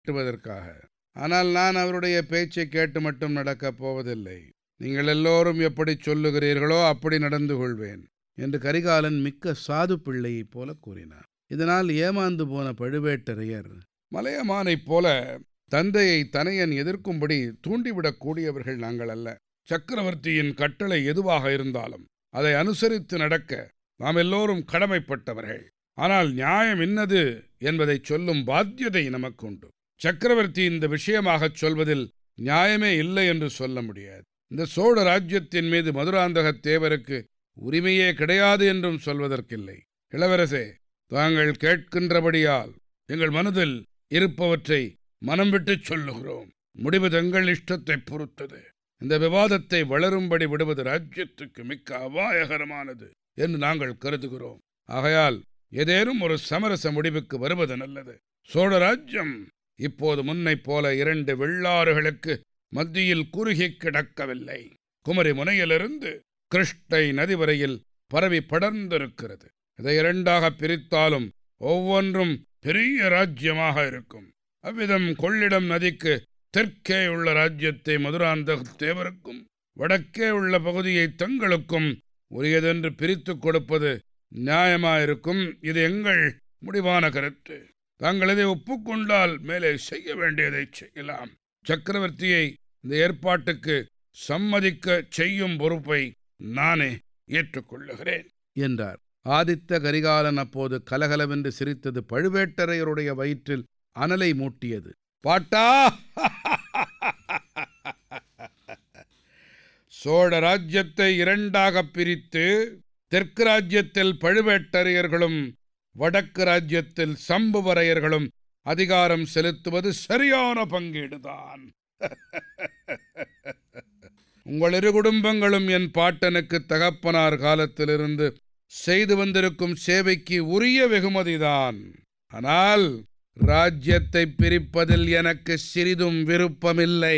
காட்டுவதற்காக ஆனால் நான் அவருடைய பேச்சை கேட்டு மட்டும் நடக்கப் போவதில்லை நீங்கள் எல்லோரும் எப்படி சொல்லுகிறீர்களோ அப்படி நடந்து கொள்வேன் என்று கரிகாலன் மிக்க சாது பிள்ளையைப் போல கூறினார் இதனால் ஏமாந்து போன பழுவேட்டரையர் மலையமானைப் போல தந்தையை தனையன் எதிர்க்கும்படி தூண்டிவிடக்கூடியவர்கள் நாங்கள் அல்ல சக்கரவர்த்தியின் கட்டளை எதுவாக இருந்தாலும் அதை அனுசரித்து நடக்க நாம் எல்லோரும் கடமைப்பட்டவர்கள் ஆனால் நியாயம் இன்னது என்பதை சொல்லும் பாத்தியதை நமக்கு உண்டு சக்கரவர்த்தி இந்த விஷயமாகச் சொல்வதில் நியாயமே இல்லை என்று சொல்ல முடியாது இந்த சோழ ராஜ்யத்தின் மீது மதுராந்தகத் தேவருக்கு உரிமையே கிடையாது என்றும் சொல்வதற்கில்லை இளவரசே தாங்கள் கேட்கின்றபடியால் எங்கள் மனதில் இருப்பவற்றை மனம் விட்டுச் சொல்லுகிறோம் முடிவு தங்கள் இஷ்டத்தைப் பொறுத்தது இந்த விவாதத்தை வளரும்படி விடுவது ராஜ்யத்துக்கு மிக்க அபாயகரமானது என்று நாங்கள் கருதுகிறோம் ஆகையால் ஏதேனும் ஒரு சமரச முடிவுக்கு வருவது நல்லது சோழ ராஜ்யம் இப்போது முன்னைப் போல இரண்டு வெள்ளாறுகளுக்கு மத்தியில் குறுகி கிடக்கவில்லை குமரி முனையிலிருந்து கிருஷ்ணை நதி வரையில் பரவி படர்ந்திருக்கிறது இதை இரண்டாக பிரித்தாலும் ஒவ்வொன்றும் பெரிய ராஜ்யமாக இருக்கும் அவ்விதம் கொள்ளிடம் நதிக்கு தெற்கே உள்ள ராஜ்யத்தை மதுராந்த தேவருக்கும் வடக்கே உள்ள பகுதியை தங்களுக்கும் உரியதென்று பிரித்துக் கொடுப்பது நியாயமாயிருக்கும் இது எங்கள் முடிவான கருத்து தாங்கள் இதை ஒப்புக்கொண்டால் மேலே செய்ய வேண்டியதை செய்யலாம் சக்கரவர்த்தியை இந்த ஏற்பாட்டுக்கு சம்மதிக்க செய்யும் பொறுப்பை நானே ஏற்றுக்கொள்ளுகிறேன் என்றார் ஆதித்த கரிகாலன் அப்போது கலகலவென்று சிரித்தது பழுவேட்டரையருடைய வயிற்றில் அனலை மூட்டியது பாட்டா சோழ ராஜ்யத்தை இரண்டாக பிரித்து தெற்கு ராஜ்யத்தில் பழுவேட்டரையர்களும் வடக்கு ராஜ்யத்தில் சம்புவரையர்களும் அதிகாரம் செலுத்துவது சரியான பங்கீடுதான் உங்கள் இரு குடும்பங்களும் என் பாட்டனுக்கு தகப்பனார் காலத்திலிருந்து செய்து வந்திருக்கும் சேவைக்கு உரிய வெகுமதிதான் ஆனால் ராஜ்யத்தை பிரிப்பதில் எனக்கு சிறிதும் விருப்பமில்லை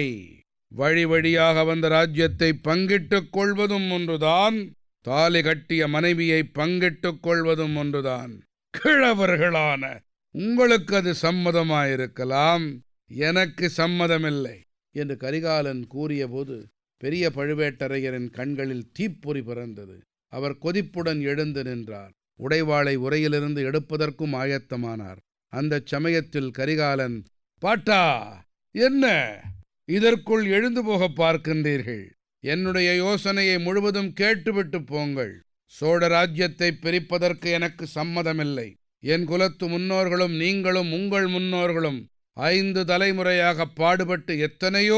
வழி வழியாக வந்த ராஜ்யத்தை பங்கிட்டுக் கொள்வதும் ஒன்றுதான் தாலி கட்டிய மனைவியை பங்கிட்டுக் கொள்வதும் ஒன்றுதான் கிழவர்களான உங்களுக்கு அது சம்மதமாயிருக்கலாம் எனக்கு சம்மதமில்லை என்று கரிகாலன் கூறியபோது பெரிய பழுவேட்டரையரின் கண்களில் தீப்பொறி பிறந்தது அவர் கொதிப்புடன் எழுந்து நின்றார் உடைவாளை உரையிலிருந்து எடுப்பதற்கும் ஆயத்தமானார் அந்த சமயத்தில் கரிகாலன் பாட்டா என்ன இதற்குள் எழுந்து போக பார்க்கின்றீர்கள் என்னுடைய யோசனையை முழுவதும் கேட்டுவிட்டு போங்கள் சோழ ராஜ்யத்தை பிரிப்பதற்கு எனக்கு சம்மதமில்லை என் குலத்து முன்னோர்களும் நீங்களும் உங்கள் முன்னோர்களும் ஐந்து தலைமுறையாக பாடுபட்டு எத்தனையோ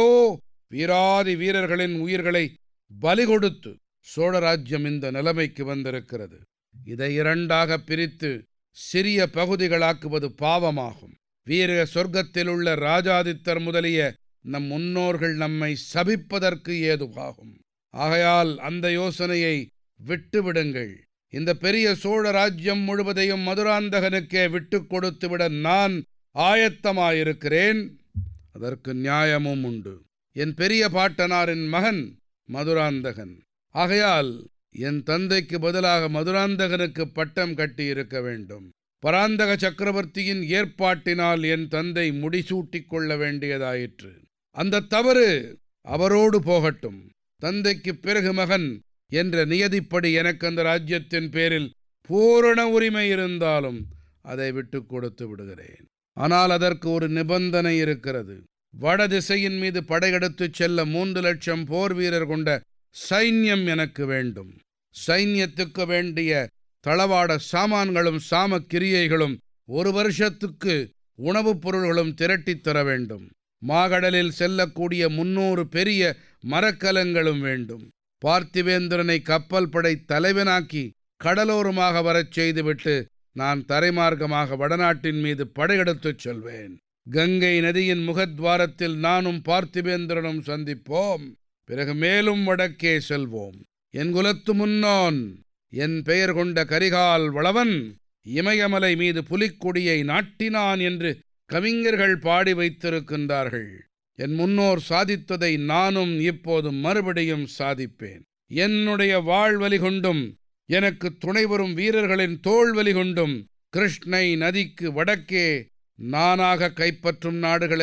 வீராதி வீரர்களின் உயிர்களை பலி கொடுத்து சோழ ராஜ்யம் இந்த நிலைமைக்கு வந்திருக்கிறது இதை இரண்டாக பிரித்து சிறிய பகுதிகளாக்குவது பாவமாகும் வீர சொர்க்கத்தில் உள்ள ராஜாதித்தர் முதலிய நம் முன்னோர்கள் நம்மை சபிப்பதற்கு ஏதுவாகும் ஆகையால் அந்த யோசனையை விட்டுவிடுங்கள் இந்த பெரிய சோழ ராஜ்யம் முழுவதையும் மதுராந்தகனுக்கே விட்டு கொடுத்துவிட நான் ஆயத்தமாயிருக்கிறேன் அதற்கு நியாயமும் உண்டு என் பெரிய பாட்டனாரின் மகன் மதுராந்தகன் ஆகையால் என் தந்தைக்கு பதிலாக மதுராந்தகனுக்கு பட்டம் கட்டியிருக்க வேண்டும் பராந்தக சக்கரவர்த்தியின் ஏற்பாட்டினால் என் தந்தை முடிசூட்டிக் கொள்ள வேண்டியதாயிற்று அந்த தவறு அவரோடு போகட்டும் தந்தைக்கு பிறகு மகன் என்ற நியதிப்படி எனக்கு அந்த ராஜ்யத்தின் பேரில் பூரண உரிமை இருந்தாலும் அதை விட்டு கொடுத்து விடுகிறேன் ஆனால் அதற்கு ஒரு நிபந்தனை இருக்கிறது வட திசையின் மீது படையெடுத்துச் செல்ல மூன்று லட்சம் போர் வீரர் கொண்ட சைன்யம் எனக்கு வேண்டும் சைன்யத்துக்கு வேண்டிய தளவாட சாமான்களும் சாம கிரியைகளும் ஒரு வருஷத்துக்கு உணவுப் பொருள்களும் திரட்டித் தர வேண்டும் மாகடலில் செல்லக்கூடிய முன்னூறு பெரிய மரக்கலங்களும் வேண்டும் பார்த்திவேந்திரனை கப்பல் படை தலைவனாக்கி கடலோரமாக வரச் செய்துவிட்டு நான் தரைமார்க்கமாக வடநாட்டின் மீது படையெடுத்துச் செல்வேன் கங்கை நதியின் முகத்வாரத்தில் நானும் பார்த்திவேந்திரனும் சந்திப்போம் பிறகு மேலும் வடக்கே செல்வோம் என் குலத்து முன்னோன் என் பெயர் கொண்ட கரிகால் வளவன் இமயமலை மீது புலிக்கொடியை நாட்டினான் என்று கவிஞர்கள் பாடி வைத்திருக்கின்றார்கள் என் முன்னோர் சாதித்ததை நானும் இப்போது மறுபடியும் சாதிப்பேன் என்னுடைய வாழ்வலி கொண்டும் எனக்கு துணை வரும் வீரர்களின் தோள்வலி கொண்டும் கிருஷ்ணை நதிக்கு வடக்கே நானாக கைப்பற்றும் நாடுகளை